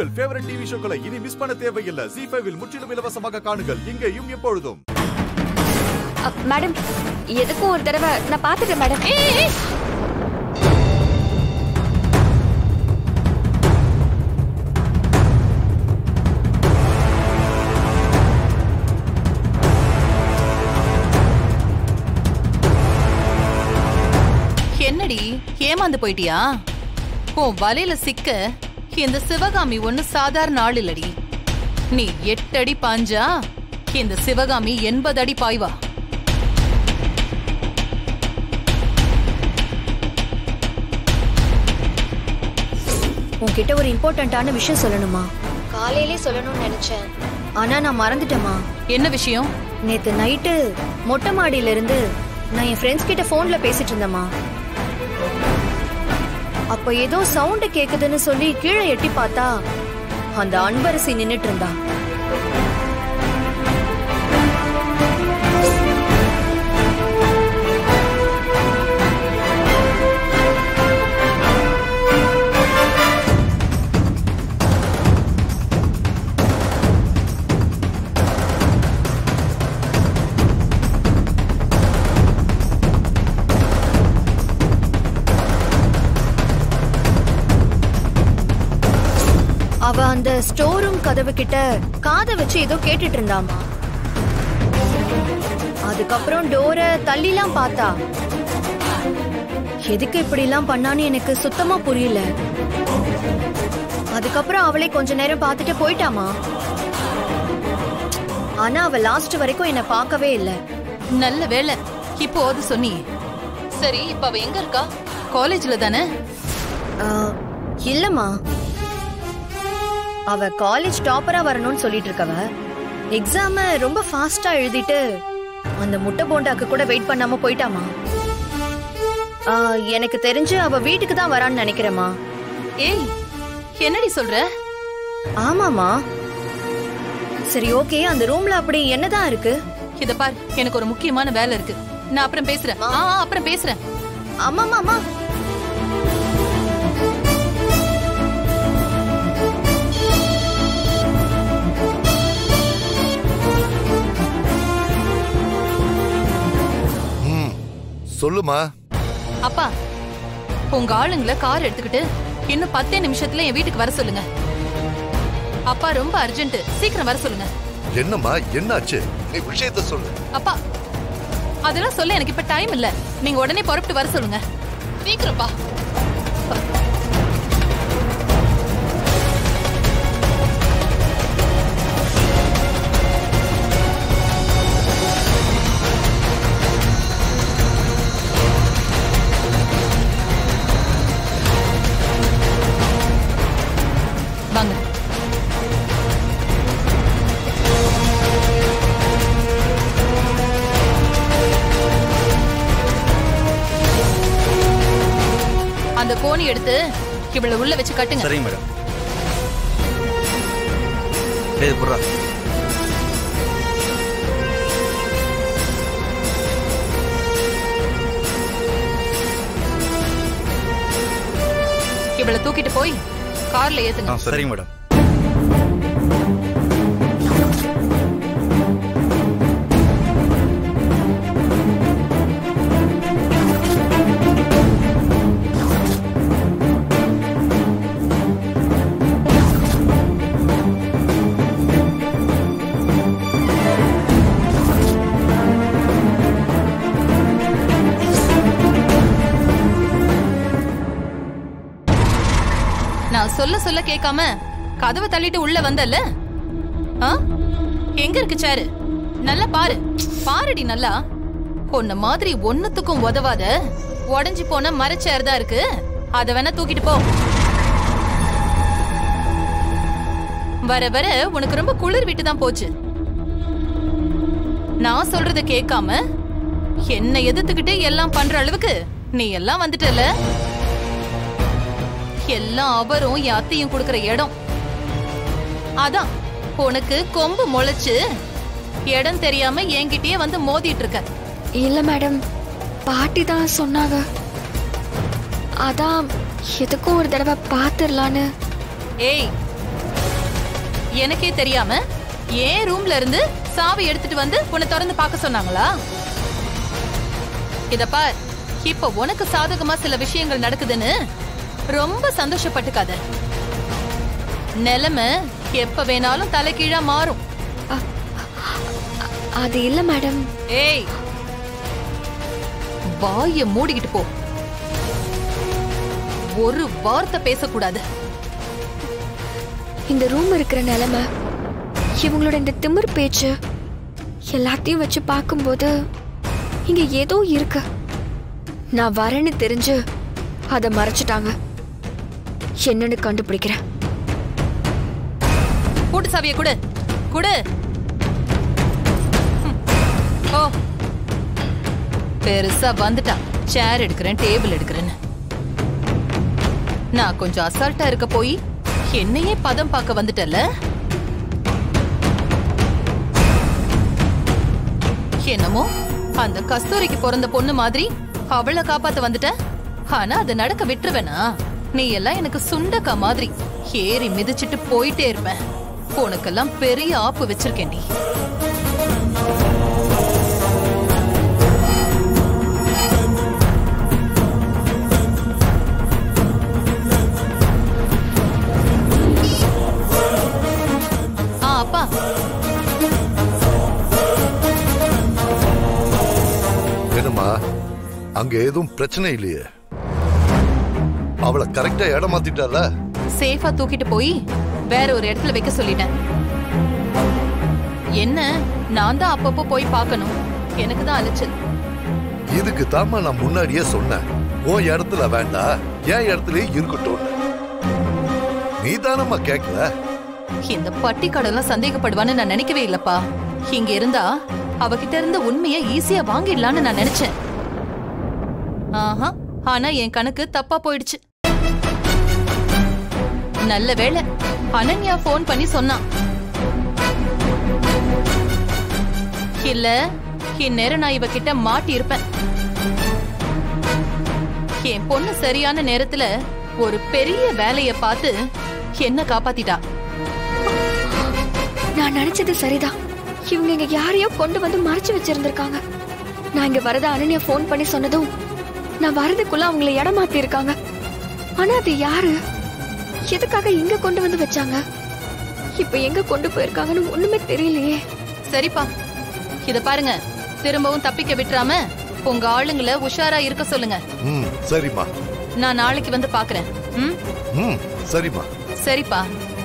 உங்கள் favourite TV ஷோக்களை இனி miss பண்ண தேவையில்லை ஜி ஃபைவில் முற்றிலும் இலவசமாக காணுங்கள் இங்கேயும் எப்பொழுதும் அ, மேடம் எதுக்கும் ஒரு தடவை நான் பார்த்துட்டேன் மேடம் ஏய், ஏய், ஏய். என்னடி ஏமாந்து போயிட்டியா உன் வலையில சிக்க இந்த சிவகாமி ஒண்ணு சாதாரண ஆள் இல்லடி நீ எட்டு அடி பாஞ்சா இந்த சிவகாமி எண்பது அடி பாய்வா உன்கிட்ட ஒரு இம்பார்ட்டன்ட்டான விஷயம் சொல்லணுமா காலையிலே சொல்லணும்னு நினைச்சேன் ஆனா நான் மறந்துட்டேமா என்ன விஷயம் நேத்து நைட்டு மொட்டை மாடியில இருந்து நான் என் ஃப்ரெண்ட்ஸ் கிட்ட போன்ல பேசிட்டு இருந்தேம்மா அப்ப ஏதோ சவுண்ட் கேக்குதுன்னு சொல்லி கீழே எட்டி பார்த்தா அந்த அன்பரசி நின்னுட்டு இருந்தா அவ அந்த ஸ்டோர் ரூம் கதவு கிட்ட காதை வச்சு ஏதோ கேட்டுட்டு இருந்தாமா அதுக்கப்புறம் டோரை தள்ளிலாம் பார்த்தா எதுக்கு இப்படி எல்லாம் பண்ணான்னு எனக்கு சுத்தமா புரியல அதுக்கப்புறம் அவளே கொஞ்ச நேரம் பார்த்துட்டு போயிட்டாமா ஆனா அவ லாஸ்ட் வரைக்கும் என்ன பார்க்கவே இல்லை நல்ல வேலை இப்போ அது சொன்னியே சரி இப்ப அவ எங்க இருக்கா காலேஜ்ல தானே ஆஹ், இல்லம்மா அவ காலேஜ் டாப்பரா வரணும்னு சொல்லிட்டு இருக்கவ எக்ஸாம ரொம்ப ஃபாஸ்டா எழுதிட்டு அந்த முட்டை போண்டாக்கு கூட வெயிட் பண்ணாம போயிட்டாமா ஆஹ், எனக்கு தெரிஞ்சு அவ வீட்டுக்கு தான் வரான்னு நினைக்கிறேம்மா ஏய் என்னடி சொல்ற ஆமாமா சரி ஓகே அந்த ரூம்ல அப்படி என்னதான் இருக்கு இத பார் எனக்கு ஒரு முக்கியமான வேலை இருக்கு நான் அப்புறம் பேசுறேன் ஆ ஆ, அப்புறம் பேசுறேன் ஆமாமா அம்மா ம் சொல்லுமா அப்பா உங்க ஆளுங்களை கார் எடுத்துக்கிட்டு இன்னும் பத்தே நிமிஷத்துல என் வீட்டுக்கு வர சொல்லுங்க அப்பா ரொம்ப அர்ஜென்ட் சீக்கிரம் வர சொல்லுங்க என்னம்மா என்னாச்சு நீ விஷயத்த சொல்லு அப்பா அதெல்லாம் சொல்ல எனக்கு இப்ப டைம் இல்ல நீங்க உடனே புறப்பட்டு வர சொல்லுங்க சீக்கிரம்ப்பா வாங்க அந்த கோணி எடுத்து இவள உள்ள வச்சு கட்டுங்க சரிங்க மேடம் ஏய் புறா இவள தூக்கிட்டு போய் கார்ல ஏத்துங்க ஆ சரிங்க மேடம் நான் சொல்ல சொல்ல கேட்காம கதவை தள்ளிட்டு உள்ள வந்தல்ல ஆ? எங்க இருக்கு சேரு நல்லா பாரு பாருடி நல்லா உன்ன மாதிரி ஒண்ணுத்துக்கும் உதவாத உடைஞ்சு போன மரச்சேர் தான் இருக்கு அத வேணா தூக்கிட்டு போ வர வர உனக்கு ரொம்ப குளிர் விட்டு தான் போச்சு நான் சொல்றத கேட்காம என்ன எதிர்த்துக்கிட்டு எல்லாம் பண்ற அளவுக்கு நீ எல்லாம் வந்துட்டல எல்லாம் அவரும் என் அத்தையும் கொடுக்கிற இடம் அதான் உனக்கு கொம்பு முளைச்சு இடம் தெரியாம என்கிட்டயே வந்து மோதிட்டு இருக்க இல்ல மேடம் பாட்டி தான் சொன்னாங்க அதான் எதுக்கும் ஒரு தடவை பார்த்துடலான்னு ஏய் எனக்கே தெரியாம ஏன் ரூம்ல இருந்து சாவி எடுத்துட்டு வந்து உன்னை திறந்து பார்க்க சொன்னாங்களா இத பார் இப்ப உனக்கு சாதகமா சில விஷயங்கள் நடக்குதுன்னு ரொம்ப சந்தோஷப்பட்டுக்காத நிலைமை எப்ப வேணாலும் தலைகீழா மாறும் அது இல்ல மேடம் ஏய் வாய மூடிக்கிட்டு போ ஒரு வார்த்தை பேசக்கூடாது இந்த ரூம் இருக்கிற நிலைமை இவங்களோட இந்த திமிர் பேச்சு எல்லாத்தையும் வச்சு பார்க்கும்போது இங்க ஏதோ இருக்கு நான் வரேன்னு தெரிஞ்சு அதை மறைச்சிட்டாங்க என்னன்னு கண்டுபிடிக்கிறேன் கூட்டு சாவிய குடு குடு ம். ஓ பெருசா வந்துட்டான் சேர் எடுக்கிறேன் டேபிள் எடுக்கிறேன்னு நான் கொஞ்சம் அசால்ட்டா இருக்க போய் என்னையே பதம் பார்க்க வந்துட்டல என்னமோ அந்த கஸ்தூரிக்கு பிறந்த பொண்ணு மாதிரி அவளை காப்பாத்த வந்துட்ட ஆனா அது நடக்க விட்டுருவேனா நீ எல்லாம் எனக்கு சுண்டக்கா மாதிரி ஏறி மிதிச்சிட்டு போயிட்டே இருப்பேன் உனக்கெல்லாம் பெரிய ஆப்பு வச்சிருக்கேன்டி ஆ அப்பா என்னம்மா அங்க எதுவும் பிரச்சனை இல்லையே அவளை கரெக்டா இடம் மாத்திட்டால சேஃபா தூக்கிட்டு போய் வேற ஒரு இடத்துல வைக்க சொல்லிட்டேன் என்ன நான் தான் அப்பப்போ போய் பார்க்கணும் எனக்கு தான் அலைச்சல் இதுக்கு தாம்மா நான் முன்னாடியே சொன்னேன் உன் இடத்துல வேண்டாம் என் இடத்துலயே இருக்கட்டும் நீ தானம்மா கேட்கல இந்த பட்டி கடலாம் சந்தேகப்படுவான்னு நான் நினைக்கவே இல்லப்பா இங்க இருந்தா அவகிட்ட இருந்த உண்மையை ஈஸியா வாங்கிடலான்னு நான் நினைச்சேன் ஆஹா ஆனா என் கணக்கு தப்பா போயிடுச்சு நல்ல வேளை அனன்யா ஃபோன் பண்ணி சொன்னான் இல்ல இந்நேரம் நான் இவகிட்ட மாட்டி இருப்பேன் என் பொண்ணு சரியான நேரத்துல ஒரு பெரிய வேலைய பார்த்து என்ன காப்பாத்திட்டா நான் நினைச்சது சரிதான் இவங்க இங்க யாரையோ கொண்டு வந்து மறைச்சு வச்சிருந்திருக்காங்க நான் இங்க வரத அனன்யா ஃபோன் பண்ணி சொன்னதும் நான் வரதுக்குள்ள அவங்கள இடம் மாத்தி இருக்காங்க ஆனா அது யாரு எதுக்காக இங்க கொண்டு வந்து வச்சாங்க இப்ப எங்க கொண்டு போயிருக்காங்கன்னு ஒண்ணுமே தெரியலையே சரிப்பா இத பாருங்க திரும்பவும் தப்பிக்க விட்டுறாம உங்க ஆளுங்களை உஷாரா இருக்க சொல்லுங்க ம் சரிம்மா நான் நாளைக்கு வந்து பாக்குறேன் ம் ம் சரிம்மா சரிப்பா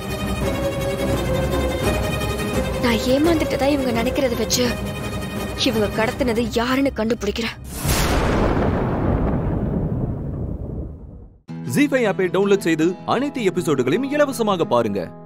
நான் ஏமாந்துட்டதா இவங்க நினைக்கிறத வச்சு இவங்க கடத்தினது யாருன்னு கண்டுபிடிக்கிறேன் ஜி ஃபைவ் ஆப்பை டவுன்லோட் செய்து அனைத்து எபிசோடுகளையும் இலவசமாக பாருங்க